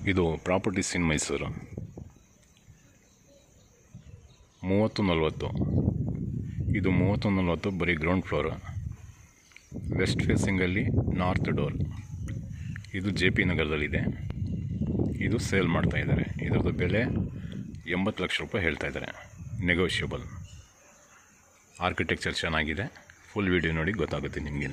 ಇದು ಪ್ರಾಪರ್ಟೀಸ್ ಇನ್ ಮೈಸೂರು ಮೂವತ್ತು ನಲ್ವತ್ತು ಇದು ಮೂವತ್ತು ನಲ್ವತ್ತು ಬರೀ ಗ್ರೌಂಡ್ ಫ್ಲೋರು ವೆಸ್ಟ್ ಫೇಸಿಂಗಲ್ಲಿ ನಾರ್ತ್ ಡೋರ್ ಇದು ಜೆ ಪಿ ನಗರದಲ್ಲಿದೆ ಇದು ಸೇಲ್ ಮಾಡ್ತಾ ಇದ್ದಾರೆ ಇದರದ್ದು ಬೆಲೆ ಎಂಬತ್ತು ಲಕ್ಷ ರೂಪಾಯಿ ಹೇಳ್ತಾ ಇದ್ದಾರೆ ನೆಗೋಷಿಯಬಲ್ ಆರ್ಕಿಟೆಕ್ಚರ್ ಚೆನ್ನಾಗಿದೆ ಫುಲ್ ವಿಡಿಯೋ ನೋಡಿ ಗೊತ್ತಾಗುತ್ತೆ ನಿಮಗೇ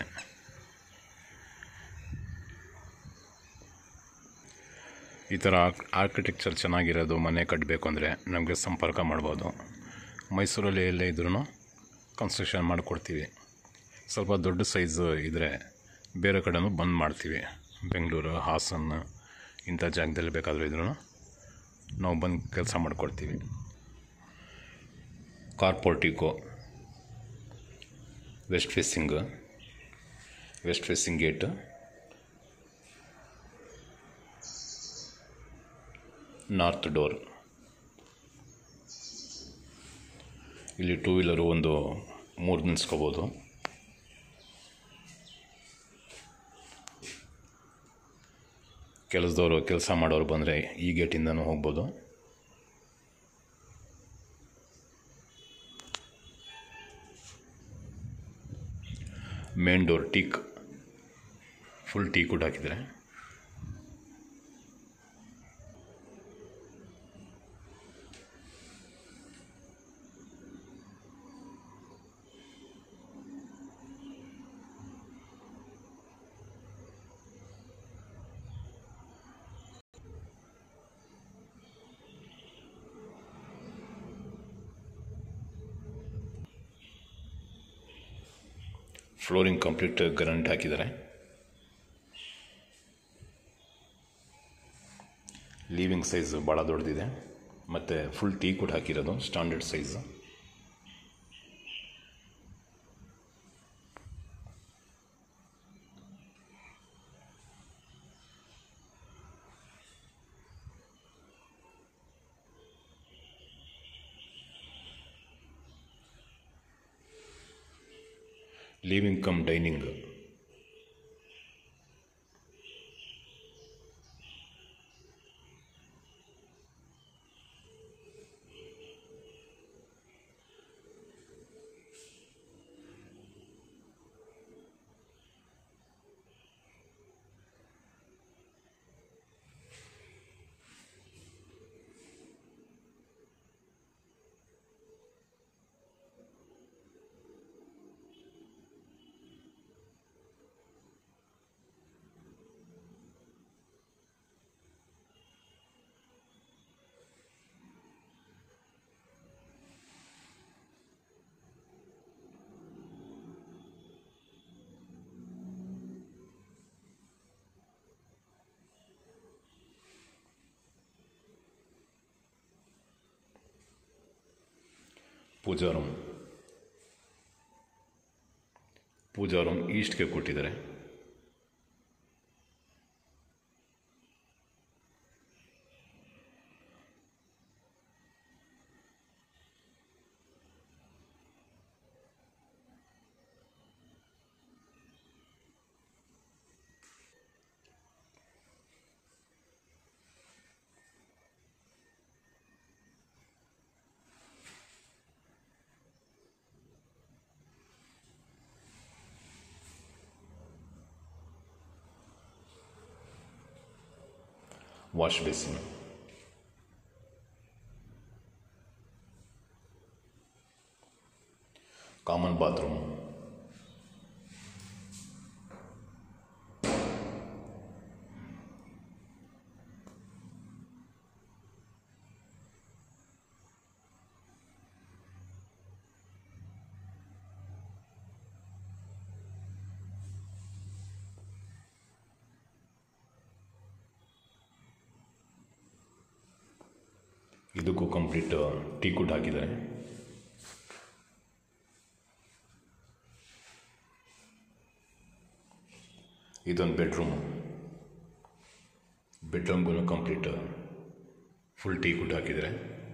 ಈ ಥರ ಆರ್ಕಿಟೆಕ್ಚರ್ ಚೆನ್ನಾಗಿರೋದು ಮನೆ ಕಟ್ಟಬೇಕು ಅಂದರೆ ನಮಗೆ ಸಂಪರ್ಕ ಮಾಡ್ಬೋದು ಮೈಸೂರಲ್ಲಿ ಎಲ್ಲೇ ಇದ್ರೂ ಕನ್ಸ್ಟ್ರಕ್ಷನ್ ಮಾಡಿಕೊಡ್ತೀವಿ ಸ್ವಲ್ಪ ದೊಡ್ಡ ಸೈಜ್ ಇದ್ದರೆ ಬೇರೆ ಕಡೆನೂ ಬಂದ್ ಮಾಡ್ತೀವಿ ಬೆಂಗಳೂರು ಹಾಸನ ಇಂಥ ಜಾಗದಲ್ಲಿ ಬೇಕಾದರೂ ಇದ್ರೂ ನಾವು ಬಂದು ಕೆಲಸ ಮಾಡಿಕೊಡ್ತೀವಿ car portico west facing west facing gate north door ಇಲ್ಲಿ ಟೂ ವೀಲರು ಒಂದು ಮೂರು ನಿಲ್ಸ್ಕೋಬೋದು ಕೆಲಸದವರು ಕೆಲಸ ಮಾಡೋರು ಬಂದರೆ ಈ ಗೇಟಿಂದನೂ ಹೋಗ್ಬೋದು main door teak full teak ಕೂಡ ಹಾಕಿದ್ದಾರೆ ಫ್ಲೋರಿಂಗ್ ಕಂಪ್ಲೀಟ್ ಗ್ರಾನೈಟ್ ಹಾಕಿದ್ದಾರೆ ಲೀವಿಂಗ್ ಸೈಜ್ ಭಾಳ ದೊಡ್ಡದಿದೆ ಮತ್ತು ಫುಲ್ ಟೀ ಕೂಡ ಹಾಕಿರೋದು standard size living come dining pooja room pooja room ಈಸ್ಟ್ಗೆ ಕೊಟ್ಟಿದ್ದಾರೆ ವಾಶ್ ಬೇಸಿನ್ ಕಾಮನ್ ಬಾತ್ರೂಮ್ ಇದಕ್ಕೂ ಕಂಪ್ಲೀಟ್ ಟೀ ಕುಡ್ ಹಾಕಿದ್ದಾರೆ ಇದೊಂದು ಬೆಡ್ರೂಮ್ ಬೆಡ್ರೂಮ್ಗೂ ಕಂಪ್ಲೀಟ್ ಫುಲ್ ಟೀ ಕುಡ್ ಹಾಕಿದ್ದಾರೆ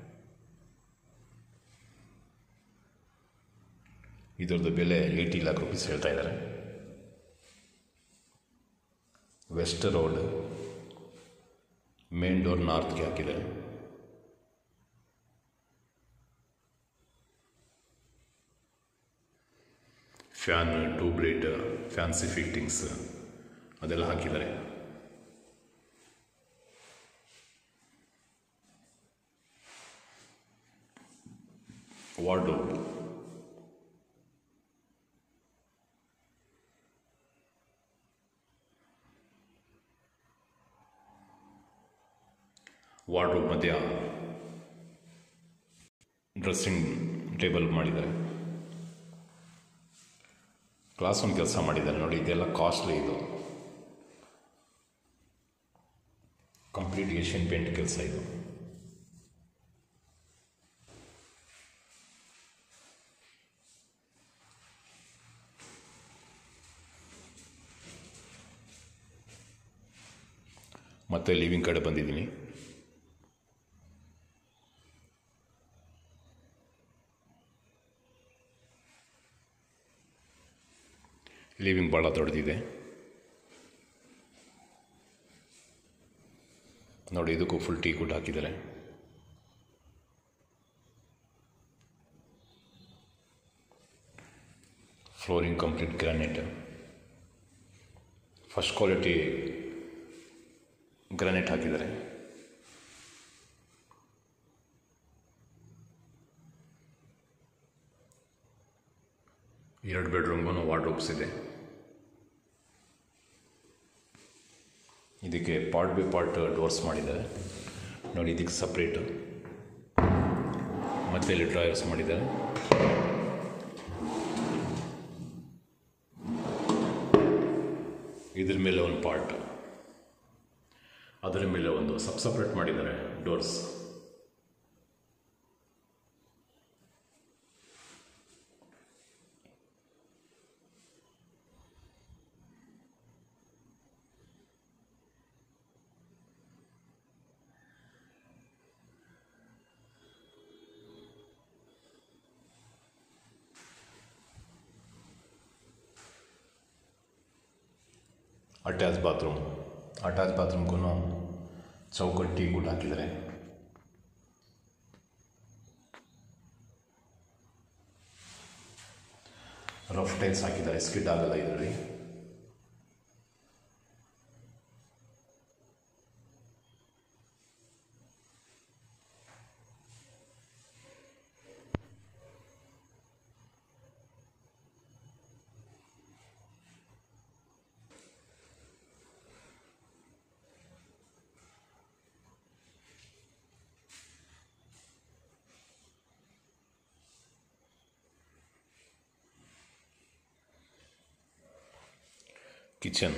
ಇದರದ್ದು ಬೆಲೆ ಏಯ್ಟಿ ಲ್ಯಾಕ್ ರುಪೀಸ್ ಹೇಳ್ತಾ ಇದ್ದಾರೆ ವೆಸ್ಟ್ ರೋಡ್ ಮೇನ್ ಡೋರ್ ನಾರ್ತ್ಗೆ ಹಾಕಿದ್ದಾರೆ fan tube light fancy fittings ಅದೆಲ್ಲ ಹಾಕಿದ್ದಾರೆ ವಾರ್ಡ್ರೋಬ್ ವಾರ್ಡ್ರೋಬ್ ಮಧ್ಯ ಡ್ರೆಸ್ಸಿಂಗ್ ಟೇಬಲ್ ಮಾಡಿದ್ದಾರೆ ಕ್ಲಾಸ್ ಒಂದು ಕೆಲಸ ಮಾಡಿದ್ದಾರೆ ನೋಡಿ ಇದೆಲ್ಲ ಕಾಸ್ಟ್ಲಿ ಇದು ಕಂಪ್ಲೀಟ್ ಏಷ್ಯನ್ ಪೇಂಟ್ ಕೆಲಸ ಇದು ಮತ್ತೆ ಲಿವಿಂಗ್ ಕಡೆ ಬಂದಿದ್ದೀನಿ ಲಿವಿಂಗ್ ಭಾಳ ದೊಡ್ಡದಿದೆ ನೋಡಿ ಇದಕ್ಕೂ ಫುಲ್ ಟೀ ಕೂಡ ಹಾಕಿದ್ದಾರೆ flooring complete granite first quality granite ಹಾಕಿದ್ದಾರೆ ಎರಡು ಬೆಡ್ರೂಮ್ಗೂ ವಾರ್ಡ್ರೋಬ್ಸ್ ಇದೆ ಇದಕ್ಕೆ ಪಾರ್ಟ್ ಬೈ ಪಾರ್ಟ್ ಡೋರ್ಸ್ ಮಾಡಿದ್ದಾರೆ ನೋಡಿ ಇದಕ್ಕೆ ಸಪ್ರೇಟು ಮತ್ತೆ ಇಲ್ಲಿ ಡ್ರಾಯರ್ಸ್ ಮಾಡಿದ್ದಾರೆ ಇದ್ರ ಮೇಲೆ ಒಂದು ಪಾರ್ಟ್ ಅದರ ಮೇಲೆ ಒಂದು ಸಬ್ ಸಪ್ರೇಟ್ ಮಾಡಿದ್ದಾರೆ ಡೋರ್ಸ್ ಅಟ್ಯಾಚ್ ಬಾತ್ರೂಮ್ ಅಟ್ಯಾಚ್ ಬಾತ್ರೂಮ್ಗೂ ಚೌಕಟ್ಟಿ ಕೂಡ ಹಾಕಿದ್ದಾರೆ ರಫ್ ಟೈಲ್ಸ್ ಹಾಕಿದ್ದಾರೆ ಸ್ಕಿಡ್ ಆಗಲ್ಲ ಇದರಲ್ಲಿ kitchen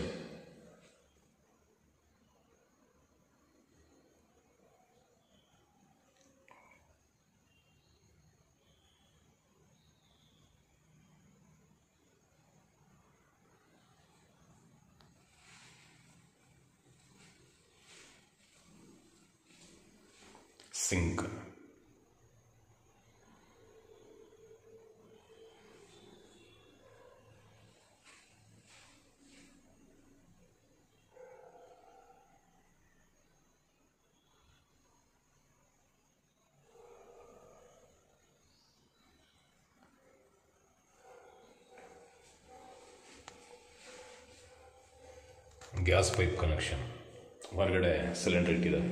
sink gas pipe connection ಹೊರಗಡೆ ಸಿಲಿಂಡರ್ ಇಟ್ಟಿದ್ದಾರೆ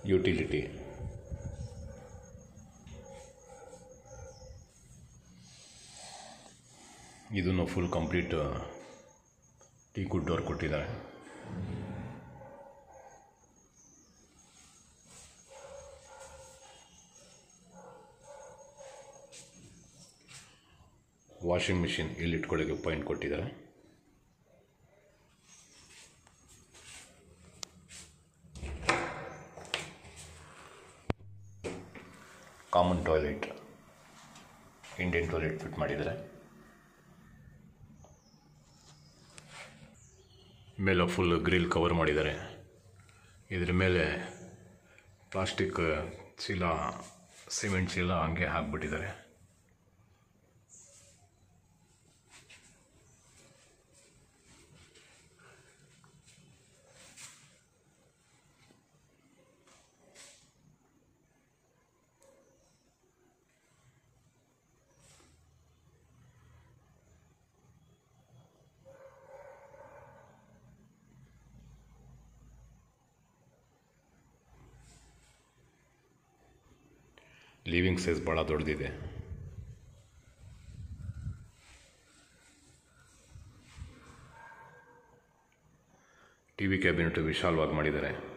ಯುಟಿಲಿಟಿ ಇದನ್ನು full complete teak wood door ಕೊಟ್ಟಿದ್ದಾರೆ ವಾಷಿಂಗ್ ಮಿಷಿನ್ ಇಲ್ಲಿ ಇಟ್ಕೊಳ್ಳೋಕ್ಕೆ ಪಾಯಿಂಟ್ ಕೊಟ್ಟಿದ್ದಾರೆ common toilet Indian toilet fit ಮಾಡಿದ್ದಾರೆ ಮೇಲೆ ಫುಲ್ ಗ್ರಿಲ್ ಕವರ್ ಮಾಡಿದ್ದಾರೆ ಇದ್ರ ಮೇಲೆ ಪ್ಲಾಸ್ಟಿಕ್ ಚೀಲ ಸಿಮೆಂಟ್ ಚೀಲ ಹಂಗೆ ಹಾಕ್ಬಿಟ್ಟಿದ್ದಾರೆ ಲಿವಿಂಗ್ ಸೈಜ್ ಭಾಳ ದೊಡ್ಡದಿದೆ ಟಿ ವಿ ಕ್ಯಾಬಿನೆಟ್ ವಿಶಾಲವಾಗಿ ಮಾಡಿದ್ದಾರೆ